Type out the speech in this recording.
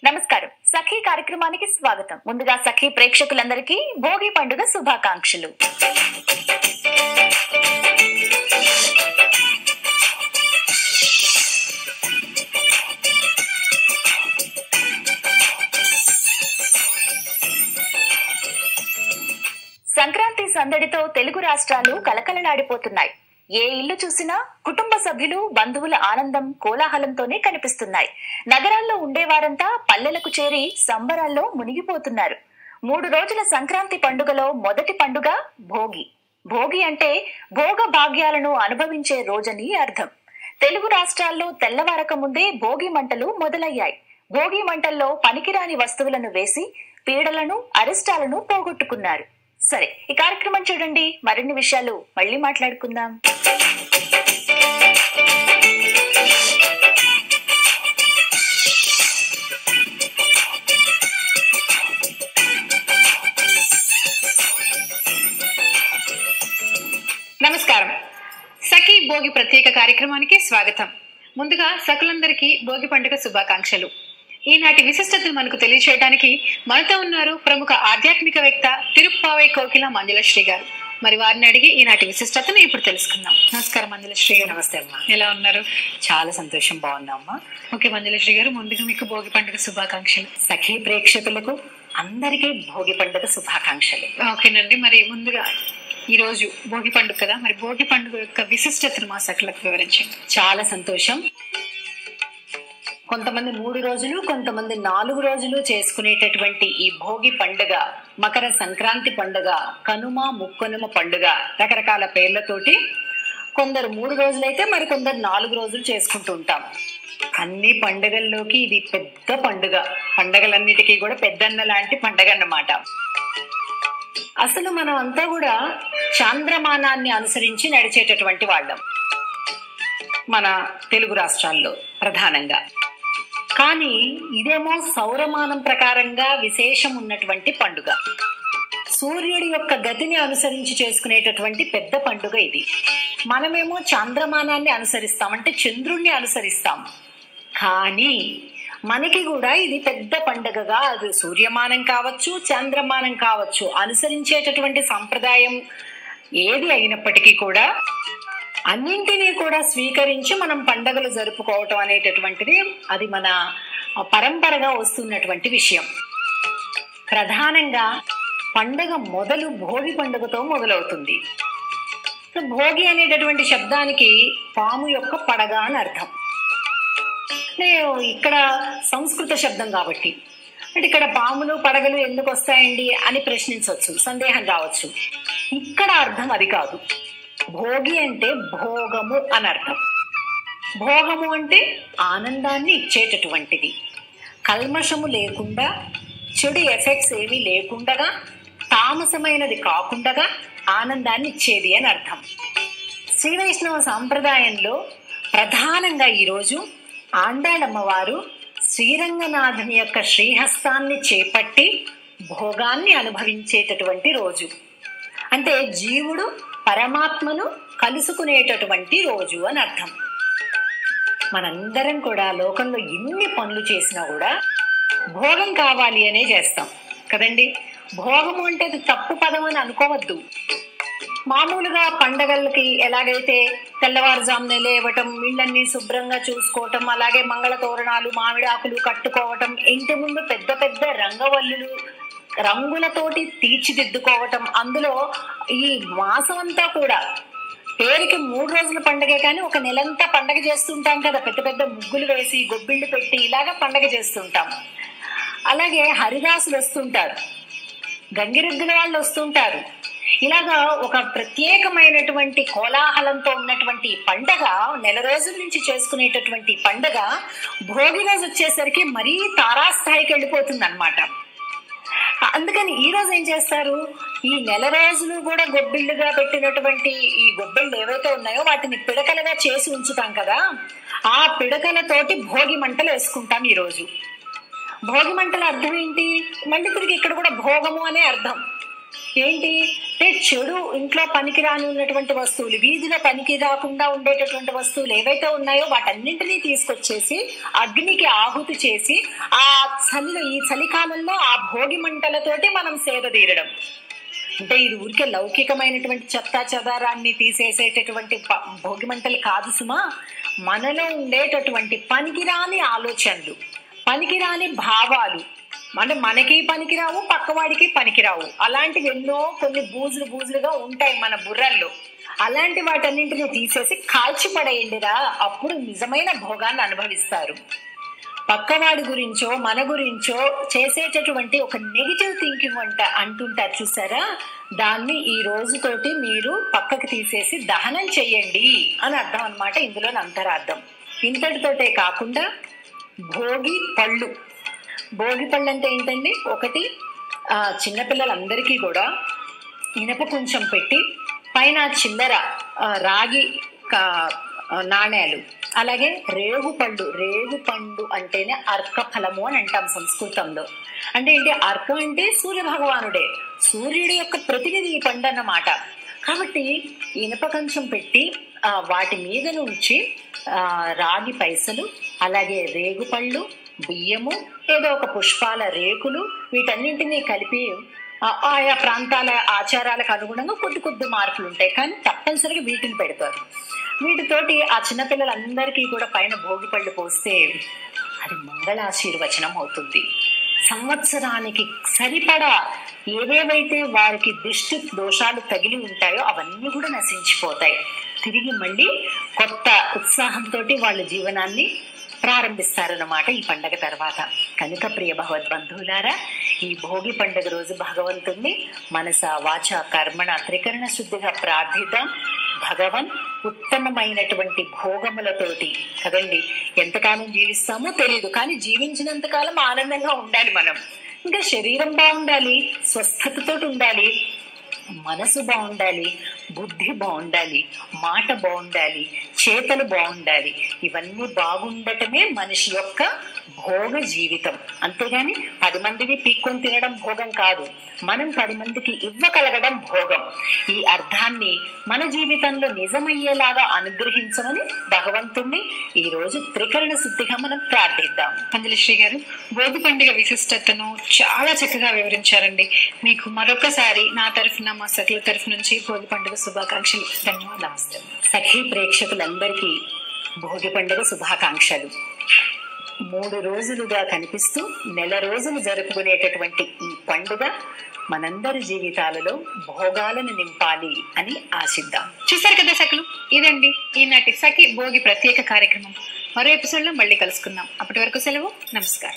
నమస్కారం సఖీ కార్యక్రమానికి స్వాగతం ముందుగా సఖీ ప్రేక్షకులందరికీ భోగి పండుగ శుభాకాంక్షలు సంక్రాంతి సందడితో తెలుగు రాష్ట్రాలు కలకలలాడిపోతున్నాయి ఏ ఇల్లు చూసినా కుటుంబ సభ్యులు బంధువుల ఆనందం కోలాహలంతోనే కనిపిస్తున్నాయి నగరాల్లో ఉండేవారంతా పల్లెలకు చేరి సంబరాల్లో మునిగిపోతున్నారు మూడు రోజుల సంక్రాంతి పండుగలో మొదటి పండుగ భోగి భోగి అంటే భోగ భాగ్యాలను అనుభవించే రోజని అర్థం తెలుగు రాష్ట్రాల్లో తెల్లవారక ముందే భోగి మంటలు మొదలయ్యాయి భోగి మంటల్లో పనికిరాని వస్తువులను వేసి పీడలను అరిష్టాలను పోగొట్టుకున్నారు సరే ఈ కార్యక్రమం చూడండి మరిన్ని విషయాలు మళ్ళీ మాట్లాడుకుందాం నమస్కారం సఖీ భోగి ప్రత్యేక కార్యక్రమానికి స్వాగతం ముందుగా సకులందరికీ భోగి పండుగ శుభాకాంక్షలు ఈనాటి విశిష్టతను మనకు తెలియచేయడానికి మనతో ఉన్నారు ప్రముఖ ఆధ్యాత్మికవేత్త తిరుప్పావై కోకిల మంజులశ్రీ గారు మరి వారిని అడిగి ఈనాటి విశిష్టతను ఇప్పుడు తెలుసుకుందాం నమస్కారం మంజులశ్రీ గారు నమస్తే అమ్మా ఎలా ఉన్నారు చాలా సంతోషం బాగున్నామ్మా ఓకే మంజులశ్రీ గారు ముందుగా మీకు భోగి పండుగ శుభాకాంక్షలు సఖీ ప్రేక్షకులకు అందరికీ భోగి పండుగ శుభాకాంక్షలు ఓకేనండి మరి ముందుగా ఈ రోజు భోగి పండుగ కదా మరి భోగి పండుగ యొక్క విశిష్టతను మా సకులకు వివరించండి చాలా సంతోషం కొంతమంది మూడు రోజులు కొంతమంది నాలుగు రోజులు చేసుకునేటటువంటి ఈ భోగి పండుగ మకర సంక్రాంతి పండుగ కనుమ ముక్కనుమ పండుగ రకరకాల పేర్లతోటి కొందరు మూడు రోజులైతే మరి కొందరు నాలుగు రోజులు చేసుకుంటూ ఉంటాం అన్ని పండుగల్లోకి ఇది పెద్ద పండుగ పండుగలన్నిటికీ కూడా పెద్దన్న లాంటి పండుగ అన్నమాట అసలు మనం అంతా కూడా చాంద్రమానాన్ని అనుసరించి నడిచేటటువంటి వాళ్ళం మన తెలుగు రాష్ట్రాల్లో ప్రధానంగా కానీ ఇదేమో సౌరమానం ప్రకారంగా విశేషం ఉన్నటువంటి పండుగ సూర్యుడి యొక్క గతిని అనుసరించి చేసుకునేటటువంటి పెద్ద పండుగ ఇది మనమేమో చాంద్రమానాన్ని అనుసరిస్తాం అంటే చంద్రుణ్ణి అనుసరిస్తాం కానీ మనకి కూడా ఇది పెద్ద పండుగగా అది సూర్యమానం కావచ్చు చంద్రమానం కావచ్చు అనుసరించేటటువంటి సంప్రదాయం ఏది అయినప్పటికీ కూడా అన్నింటినీ కూడా స్వీకరించి మనం పండగలు జరుపుకోవటం అనేటటువంటిది అది మన పరంపరగా వస్తున్నటువంటి విషయం ప్రధానంగా పండగ మొదలు భోగి పండుగతో మొదలవుతుంది సో భోగి అనేటటువంటి శబ్దానికి పాము యొక్క పడగ అని అర్థం అంటే ఇక్కడ సంస్కృత శబ్దం కాబట్టి అంటే ఇక్కడ పాములు పడగలు ఎందుకు వస్తాయండి అని ప్రశ్నించవచ్చు సందేహం రావచ్చు ఇక్కడ అర్థం అది కాదు భోగి అంటే భోగము అని అర్థం భోగము అంటే ఆనందాన్ని ఇచ్చేటటువంటిది కల్మషము లేకుండా చెడు ఎఫెక్ట్స్ ఏమీ లేకుండగా తామసమైనది కాకుండగా ఆనందాన్ని ఇచ్చేది అని అర్థం శ్రీ వైష్ణవ సాంప్రదాయంలో ప్రధానంగా ఈరోజు ఆండాళమ్మవారు శ్రీరంగనాథుని యొక్క శ్రీహస్తాన్ని చేపట్టి భోగాన్ని అనుభవించేటటువంటి రోజు అంటే జీవుడు పరమాత్మను కలుసుకునేటటువంటి రోజు అని అర్థం మనందరం కూడా లోకంలో ఎన్ని పనులు చేసినా కూడా భోగం కావాలి అనే చేస్తాం కదండి భోగము అంటే అది తప్పు పదం అని అనుకోవద్దు మామూలుగా పండగలకి ఎలాగైతే తెల్లవారుజామున లేవటం ఇళ్ళన్నీ శుభ్రంగా చూసుకోవటం అలాగే మంగళ తోరణాలు మామిడి ఆకులు కట్టుకోవటం ఇంటి ముందు పెద్ద పెద్ద రంగవల్లులు రంగులతోటి తీర్చిదిద్దుకోవటం అందులో ఈ మాసం అంతా కూడా పేరుకి మూడు రోజుల పండగే కానీ ఒక నెలంతా పండగ చేస్తుంటాం కదా పెద్ద పెద్ద ముగ్గులు వేసి గొబ్బిళ్ళు పెట్టి ఇలాగా పండగ చేస్తుంటాం అలాగే హరిదాసులు వస్తుంటారు గంగిరెద్దుల వాళ్ళు వస్తుంటారు ఇలాగా ఒక ప్రత్యేకమైనటువంటి కోలాహలంతో ఉన్నటువంటి ఈ పండగ నెల రోజుల నుంచి చేసుకునేటటువంటి పండగ భోగి రోజు వచ్చేసరికి మరీ తారాస్థాయికి వెళ్ళిపోతుంది అనమాట అందుకని ఈ రోజు ఏం చేస్తారు ఈ నెల రోజులు కూడా గొబ్బిళ్ళుగా పెట్టినటువంటి ఈ గొబ్బిళ్ళు ఏవైతే ఉన్నాయో వాటిని పిడకలుగా చేసి ఉంచుతాం కదా ఆ పిడకలతోటి భోగి మంటలు వేసుకుంటాం ఈ రోజు భోగి మంటల అర్థం ఏంటి మళ్ళీ తిరిగి ఇక్కడ కూడా భోగము అనే అర్థం ఏంటి అంటే చెడు ఇంట్లో పనికిరాని ఉన్నటువంటి వస్తువులు వీధిలో పనికి రాకుండా ఉండేటటువంటి వస్తువులు ఏవైతే ఉన్నాయో వాటన్నింటినీ తీసుకొచ్చేసి అగ్నికి ఆహుతి చేసి ఆ చలిలో ఈ చలికాలంలో ఆ భోగి మంటలతోటి మనం సేద తీరడం అంటే ఇది ఊరికే లౌకికమైనటువంటి చెత్త చెదారాన్ని తీసేసేటటువంటి ప- భోగి మంటలు కాదు సుమా మనలో ఉండేటటువంటి పనికిరాని ఆలోచనలు పనికిరాని భావాలు అంటే మనకి పనికిరావు పక్కవాడికి పనికిరావు అలాంటివి ఎన్నో కొన్ని బూజులు బూజులుగా ఉంటాయి మన బుర్రల్లో అలాంటి వాటన్నింటిని తీసేసి కాల్చి పడేయండిరా అప్పుడు నిజమైన భోగాన్ని అనుభవిస్తారు పక్కవాడి గురించో మన గురించో చేసేటటువంటి ఒక నెగిటివ్ థింకింగ్ అంట అంటుంటారు చూసారా దాన్ని ఈ రోజుతోటి మీరు పక్కకు తీసేసి దహనం చెయ్యండి అని అర్థం అన్నమాట ఇందులోని అంతరార్థం ఇంతటితోటే కాకుండా భోగి పళ్ళు భోగి పళ్ళు అంటే ఏంటండి ఒకటి ఆ, చిన్నపిల్లలందరికీ కూడా ఇనప కొంచెం పెట్టి పైన చిల్లర ఆ, రాగి కా- ఆ, నాణేలు అలాగే రేగు పళ్ళు రేగు పండు అంటేనే అర్క ఫలము అని అంటాం సంస్కృతంలో అంటే ఏంటి అర్కం అంటే సూర్య భగవానుడే సూర్యుడి యొక్క ప్రతినిధి ఈ పండు అన్నమాట కాబట్టి ఇనప కంచం పెట్టి ఆ, వాటి మీద నుంచి ఆ, రాగి పైసలు అలాగే రేగు పళ్ళు బియ్యము ఏదో ఒక పుష్పాల రేకులు వీటన్నింటినీ కలిపి ఆ- ఆయా ప్రాంతాల ఆచారాలకు అనుగుణంగా కొద్ది కొద్ది మార్పులు ఉంటాయి కానీ తప్పనిసరిగా వీటిని పెడతారు వీటితోటి ఆ చిన్నపిల్లలందరికీ కూడా పైన భోగి పళ్ళు పోస్తే అది మంగళాశీర్వచనం అవుతుంది సంవత్సరానికి సరిపడా ఏవేవైతే వారికి దిష్టి దోషాలు తగిలి ఉంటాయో అవన్నీ కూడా నశించిపోతాయి తిరిగి మళ్ళీ కొత్త ఉత్సాహంతో వాళ్ళ జీవనాన్ని ప్రారంభిస్తారన్నమాట ఈ పండగ తర్వాత కనుక ప్రియ భగవద్బంధువులారా ఈ భోగి పండుగ రోజు భగవంతుణ్ణి మనస వాచ కర్మణ త్రికరణ శుద్ధిగా ప్రార్థిద్దాం భగవన్ ఉత్తమమైనటువంటి భోగములతోటి కదండి ఎంతకాలం జీవిస్తామో తెలియదు కానీ జీవించినంత కాలం ఆనందంగా ఉండాలి మనం ఇంకా శరీరం బాగుండాలి స్వస్థతతో ఉండాలి మనసు బాగుండాలి బుద్ధి బాగుండాలి మాట బాగుండాలి చేతలు బాగుండాలి ఇవన్నీ బాగుండటమే మనిషి యొక్క భోగ జీవితం అంతేగాని పది మందిని పీక్కొని తినడం భోగం కాదు మనం పది మందికి ఇవ్వగలగడం భోగం ఈ అర్థాన్ని మన జీవితంలో నిజమయ్యేలాగా అనుగ్రహించమని భగవంతుణ్ణి ఈ రోజు త్రికరణ శుద్ధిగా మనం ప్రార్థిద్దాం పందిలశ్రీ గారు భోగి పండుగ విశిష్టతను చాలా చక్కగా వివరించారండి మీకు మరొకసారి నా తరఫున మా సకల తరఫు నుంచి భోగి పండుగ శుభాకాంక్షలు ధన్యవాదాలు నమస్తే సఖీ ప్రేక్షకులందరికీ భోగి పండుగ శుభాకాంక్షలు మూడు రోజులుగా కనిపిస్తూ నెల రోజులు జరుపుకునేటటువంటి ఈ పండుగ మనందరి జీవితాలలో భోగాలను నింపాలి అని ఆశిద్దాం చూసారు కదా సకలు ఇదండి ఈనాటి సఖి భోగి ప్రత్యేక కార్యక్రమం మరో ఎపిసోడ్ లో మళ్ళీ కలుసుకుందాం అప్పటి వరకు సెలవు నమస్కారం